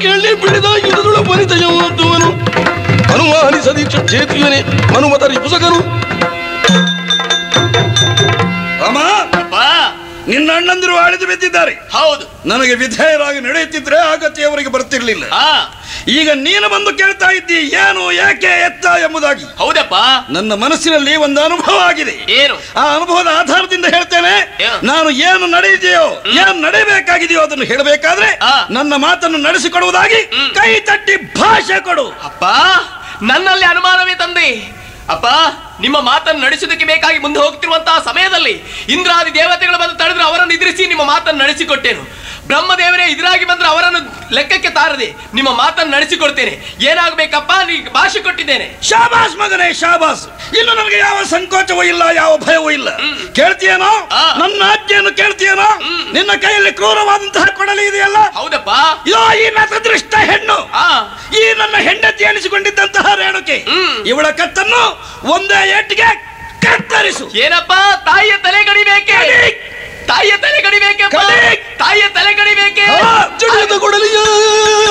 ಕೇಳಿ ಬಿಡಿದ ಯುಧದುಳ ಪರಿತಯವಂತುವನು ಅನುಮಾನಿಸದಿ ಕ್ಷೇತ್ರಿಯನೇ ಮನುಮತ ರಿಪುಸಕನು ರಾಮ ಅಪ್ಪಾ ನಿನ್ನ ಅಣ್ಣಂದಿರು ಆಳಿದು ಬಿದ್ದಿದ್ದಾರೆ ಹೌದು ನನಗೆ ವಿಧೇಯರಾಗಿ ನಡೆಯುತ್ತಿದ್ರೆ ಆಗತ್ಯ ಅವರಿಗೆ ಬರ್ತಿರ್ಲಿಲ್ಲ ಹಾ ಈಗ ನೀನು ಬಂದು ಕೇಳ್ತಾ ಇದ್ದಿ ಏನು ಯಾಕೆ ಎತ್ತ ಎಂಬುದಾಗಿ ಹೌದಪ್ಪ ನನ್ನ ಮನಸ್ಸಿನಲ್ಲಿ ಒಂದು ಅನುಭವ ಆಗಿದೆ ಏನು ಆ ಅನುಭವದ ಆಧಾರದಿಂದ ಹೇಳ್ತೇನೆ ಏನು? ನಾನು ಏನು ನಡೆಯಿದೆಯೋ ಏನು ನಡೆಯಬೇಕಾಗಿದೆಯೋ ಅದನ್ನು ಹೇಳಬೇಕಾದ್ರೆ ಆ. ನನ್ನ ಮಾತನ್ನು ನಡೆಸಿಕೊಡುವುದಾಗಿ ಹ್ಮ್. ಕೈ ತಟ್ಟಿ ಭಾಷೆ ಕೊಡು ಅಪ್ಪ ನನ್ನಲ್ಲಿ ಅನುಮಾನವೇ ತಂದೆ ಅಪ್ಪ ನಿಮ್ಮ ಮಾತನ್ನು ನಡೆಸುವುದಕ್ಕೆ ಬೇಕಾಗಿ ಮುಂದೆ ಹೋಗ್ತಿರುವಂತಹ ಸಮಯದಲ್ಲಿ ಇಂದ್ರಾದಿ ದೇವತೆಗಳು ಬಂದು ತಡೆದ್ರೆ ಅವರನ್ನು ಎದುರಿಸಿ ನಿಮ್ಮ ಮಾತನ್ನು ನಡೆಸಿಕೊಟ್ಟೇನು ಬ್ರಹ್ಮದೇವರೇ ಎದುರಾಗಿ ಬಂದ್ರೆ ಅವರನ್ನು ಲೆಕ್ಕಕ್ಕೆ ತಾರದೆ ನಿಮ್ಮ ಮಾತನ್ನು ನಡೆಸಿಕೊಡ್ತೇನೆ ಏನಾಗಬೇಕಪ್ಪ ನೀ ಭಾಷೆ ಕೊಟ್ಟಿದ್ದೇನೆ ಶಾಬಾಸ್ ಮಗನೇ ಶಾಬಾಸ್ ಇನ್ನು ನನಗೆ ಯಾವ ಸಂಕೋಚವೂ ಇಲ್ಲ ಯಾವ ಭಯವೂ ಇಲ್ಲ ಕೇಳ್ತೀಯೇನೋ ಆ. ನನ್ನ ಆಜ್ಞೆಯನ್ನು ಕೇಳ್ತೀಯೇನೋ ನಿನ್ನ ಕೈಯಲ್ಲಿ ಕ್ರೂರವಾದಂತಹ ಕೊಡಲಿ ಇದೆಯಲ್ಲ ಹೌದಪ್ಪ ಇದೋ ಈ ನತದೃಷ್ಟ ಹೆಣ್ಣು ಆ ಈ ನನ್ನ ಹೆಂಡತಿ ಎನಿಸಿಕೊಂಡಿದ್ದಂತಹ ರೇಣುಕೆ ಹ್ಮ್. ಇವಳ ಕತ್ತನ್ನು ಒಂದೇ ಏಟಿಗೆ ಕತ್ತರಿಸು ಏನಪ್ಪ ತಾಯಿಯ ತಲೆ ಗಡಿಬೇಕೆ ಕಡಿ! ತಾಯಿಯ ತಲೆ ಗಡಿಬೇಕೆ ಕಡಿ! ತಾಯಿಯ ತಲೆ ಗಡಿಬೇಕೆ ಆ, ಜಡಿದ ಕೊಡಲಿಯ